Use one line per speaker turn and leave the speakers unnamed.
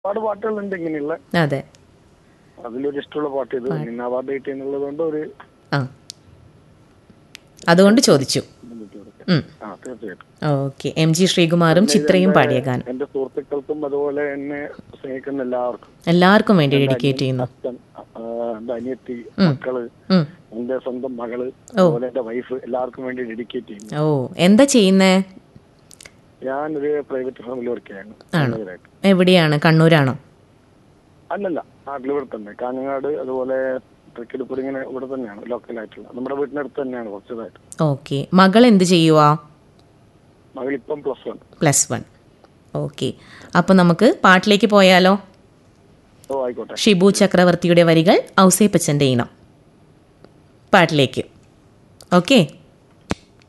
ഒരുപാട് പാട്ടുകളുണ്ട് ഇങ്ങനെയുള്ള
അതെ
അതിലൊരു ഇഷ്ടമുള്ള പാട്ട് ഇത് നിന്ന അവാർഡ് കിട്ടിയെന്നുള്ളത് കൊണ്ട് ഒരു
ആ അതുകൊണ്ട് ചോദിച്ചു
ബുദ്ധിമുട്ട് കൊടുക്കാം.
ഉം.
ആ തീർച്ചയായിട്ടും
ഓക്കെ എം ജി ശ്രീകുമാറും ചിത്രയും പാടിയ ഗാനം
എന്റെ സുഹൃത്തുക്കൾക്കും അതുപോലെ എന്നെ സ്നേഹിക്കുന്ന എല്ലാവർക്കും
എല്ലാവർക്കും വേണ്ടി ഡെഡിക്കേറ്റ് ചെയ്യുന്നു
അച്ഛൻ ആ, എന്റെ അനിയത്തി മക്കള്
ഉം.
എന്റെ സ്വന്തം മകള് അതുപോലെ എന്റെ വൈഫ് എല്ലാവർക്കും വേണ്ടി ഡെഡിക്കേറ്റ് ചെയ്യുന്നു
ഓ എന്താ ചെയ്യുന്നേ
ഞാനൊരു പ്രൈവറ്റ് ഫാമിലി വർക്ക് ചെയ്യാണ്
ആണോ?
മാനേജറായിട്ട്.
എവിടെയാണ് കണ്ണൂരാണോ
അല്ലല്ല നാട്ടിലിവിടെ തന്നെ കാഞ്ഞങ്ങാട് അതുപോലെ തൃക്കിടിപ്പൂർ ഇങ്ങനെ ഇവിടെ തന്നെയാണ് ലോക്കലായിട്ടുള്ള നമ്മുടെ വീടിനടുത്ത് തന്നെയാണ് കുറച്ചതായിട്ട്
ഓക്കെ മകൾ എന്ത് ചെയ്യുവാ
മകളിപ്പം plus one
plus one okay അപ്പോൾ നമുക്ക് പാട്ടിലേക്ക് പോയാലോ
ഓ ആയിക്കോട്ടെ
ഷിബു ചക്രവർത്തിയുടെ വരികൾ ഔസേപ്പച്ചൻ്റെ ഇനം പാട്ടിലേക്ക് ഓക്കെ